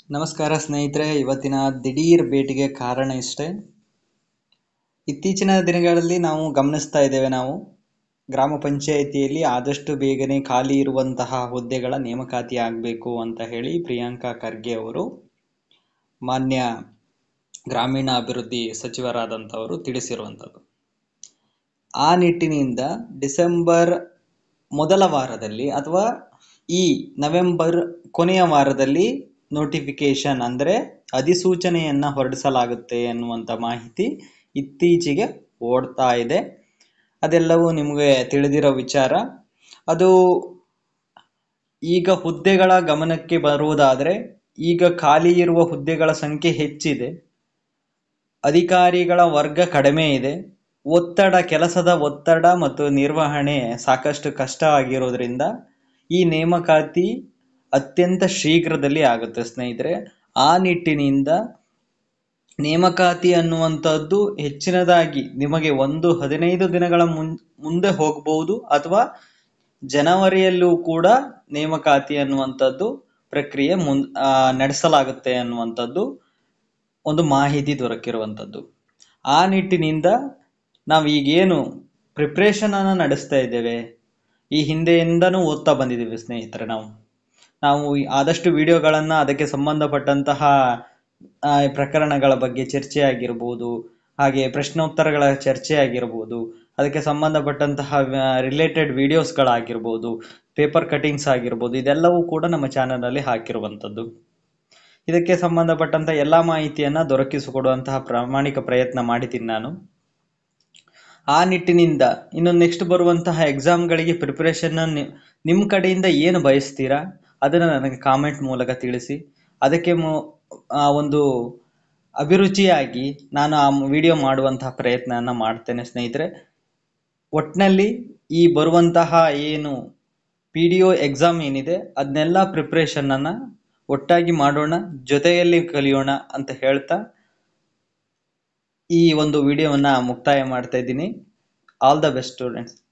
ನಮಸ್ಕಾರ ಸ್ನೇಹಿತರೆ ಇವತ್ತಿನ ದಿಢೀರ್ ಭೇಟಿಗೆ ಕಾರಣ ಇಷ್ಟೇ ಇತ್ತೀಚಿನ ದಿನಗಳಲ್ಲಿ ನಾವು ಗಮನಿಸ್ತಾ ಇದ್ದೇವೆ ನಾವು ಗ್ರಾಮ ಪಂಚಾಯಿತಿಯಲ್ಲಿ ಆದಷ್ಟು ಬೇಗನೆ ಖಾಲಿ ಇರುವಂತಹ ಹುದ್ದೆಗಳ ನೇಮಕಾತಿ ಆಗಬೇಕು ಅಂತ ಹೇಳಿ ಪ್ರಿಯಾಂಕಾ ಖರ್ಗೆ ಅವರು ಮಾನ್ಯ ಗ್ರಾಮೀಣ ಅಭಿವೃದ್ಧಿ ಸಚಿವರಾದಂಥವರು ತಿಳಿಸಿರುವಂಥದ್ದು ಆ ನಿಟ್ಟಿನಿಂದ ಡಿಸೆಂಬರ್ ಮೊದಲ ವಾರದಲ್ಲಿ ಅಥವಾ ಈ ನವೆಂಬರ್ ಕೊನೆಯ ವಾರದಲ್ಲಿ ನೋಟಿಫಿಕೇಶನ್ ಅಂದರೆ ಅಧಿಸೂಚನೆಯನ್ನು ಹೊರಡಿಸಲಾಗುತ್ತೆ ಎನ್ನುವಂಥ ಮಾಹಿತಿ ಇತ್ತೀಚೆಗೆ ಓಡ್ತಾ ಇದೆ ಅದೆಲ್ಲವೂ ನಿಮಗೆ ತಿಳಿದಿರೋ ವಿಚಾರ ಅದು ಈಗ ಹುದ್ದೆಗಳ ಗಮನಕ್ಕೆ ಬರುವುದಾದರೆ ಈಗ ಖಾಲಿ ಇರುವ ಹುದ್ದೆಗಳ ಸಂಖ್ಯೆ ಹೆಚ್ಚಿದೆ ಅಧಿಕಾರಿಗಳ ವರ್ಗ ಕಡಿಮೆ ಇದೆ ಒತ್ತಡ ಕೆಲಸದ ಒತ್ತಡ ಮತ್ತು ನಿರ್ವಹಣೆ ಸಾಕಷ್ಟು ಕಷ್ಟ ಆಗಿರೋದ್ರಿಂದ ಈ ನೇಮಕಾತಿ ಅತ್ಯಂತ ಶೀಘ್ರದಲ್ಲಿ ಆಗುತ್ತೆ ಸ್ನೇಹಿತರೆ ಆ ನಿಟ್ಟಿನಿಂದ ನೇಮಕಾತಿ ಅನ್ನುವಂಥದ್ದು ಹೆಚ್ಚಿನದಾಗಿ ನಿಮಗೆ ಒಂದು ಹದಿನೈದು ದಿನಗಳ ಮುನ್ ಮುಂದೆ ಹೋಗಬಹುದು ಅಥವಾ ಜನವರಿಯಲ್ಲೂ ಕೂಡ ನೇಮಕಾತಿ ಅನ್ನುವಂಥದ್ದು ಪ್ರಕ್ರಿಯೆ ಮುನ್ ನಡೆಸಲಾಗುತ್ತೆ ಅನ್ನುವಂಥದ್ದು ಒಂದು ಮಾಹಿತಿ ದೊರಕಿರುವಂಥದ್ದು ಆ ನಿಟ್ಟಿನಿಂದ ನಾವು ಈಗೇನು ಪ್ರಿಪ್ರೇಷನ್ ಅನ್ನು ನಡೆಸ್ತಾ ಇದ್ದೇವೆ ಈ ಹಿಂದೆಯಿಂದನೂ ಓದ್ತಾ ಬಂದಿದ್ದೀವಿ ಸ್ನೇಹಿತರೆ ನಾವು ನಾವು ಆದಷ್ಟು ವಿಡಿಯೋಗಳನ್ನು ಅದಕ್ಕೆ ಸಂಬಂಧಪಟ್ಟಂತಹ ಪ್ರಕರಣಗಳ ಬಗ್ಗೆ ಚರ್ಚೆ ಆಗಿರ್ಬೋದು ಹಾಗೆ ಪ್ರಶ್ನೋತ್ತರಗಳ ಚರ್ಚೆ ಆಗಿರ್ಬೋದು ಅದಕ್ಕೆ ಸಂಬಂಧಪಟ್ಟಂತಹ ರಿಲೇಟೆಡ್ ವಿಡಿಯೋಸ್ಗಳಾಗಿರ್ಬೋದು ಪೇಪರ್ ಕಟಿಂಗ್ಸ್ ಆಗಿರ್ಬೋದು ಇದೆಲ್ಲವೂ ಕೂಡ ನಮ್ಮ ಚಾನಲಲ್ಲಿ ಹಾಕಿರುವಂಥದ್ದು ಇದಕ್ಕೆ ಸಂಬಂಧಪಟ್ಟಂಥ ಎಲ್ಲ ಮಾಹಿತಿಯನ್ನು ದೊರಕಿಸಿಕೊಡುವಂತಹ ಪ್ರಾಮಾಣಿಕ ಪ್ರಯತ್ನ ಮಾಡಿದ್ದೀನಿ ನಾನು ಆ ನಿಟ್ಟಿನಿಂದ ಇನ್ನು ನೆಕ್ಸ್ಟ್ ಬರುವಂತಹ ಎಕ್ಸಾಮ್ಗಳಿಗೆ ಪ್ರಿಪರೇಷನ್ ನಿಮ್ಮ ಕಡೆಯಿಂದ ಏನು ಬಯಸ್ತೀರಾ ಅದನ್ನು ನನಗೆ ಕಾಮೆಂಟ್ ಮೂಲಕ ತಿಳಿಸಿ ಅದಕ್ಕೆ ಒಂದು ಅಭಿರುಚಿಯಾಗಿ ನಾನು ಆ ವಿಡಿಯೋ ಮಾಡುವಂತಹ ಪ್ರಯತ್ನನ ಮಾಡ್ತೇನೆ ಸ್ನೇಹಿತರೆ ಒಟ್ಟಿನಲ್ಲಿ ಈ ಬರುವಂತಹ ಏನು ಪಿ ಡಿ ಒ ಎಕ್ಸಾಮ್ ಏನಿದೆ ಅದನ್ನೆಲ್ಲ ಪ್ರಿಪ್ರೇಷನನ್ನು ಒಟ್ಟಾಗಿ ಮಾಡೋಣ ಜೊತೆಯಲ್ಲಿ ಕಲಿಯೋಣ ಅಂತ ಹೇಳ್ತಾ ಈ ಒಂದು ವಿಡಿಯೋವನ್ನು ಮುಕ್ತಾಯ ಮಾಡ್ತಾ ಇದ್ದೀನಿ ಆಲ್ ದ ಬೆಸ್ಟ್ ಸ್ಟೂಡೆಂಟ್ಸ್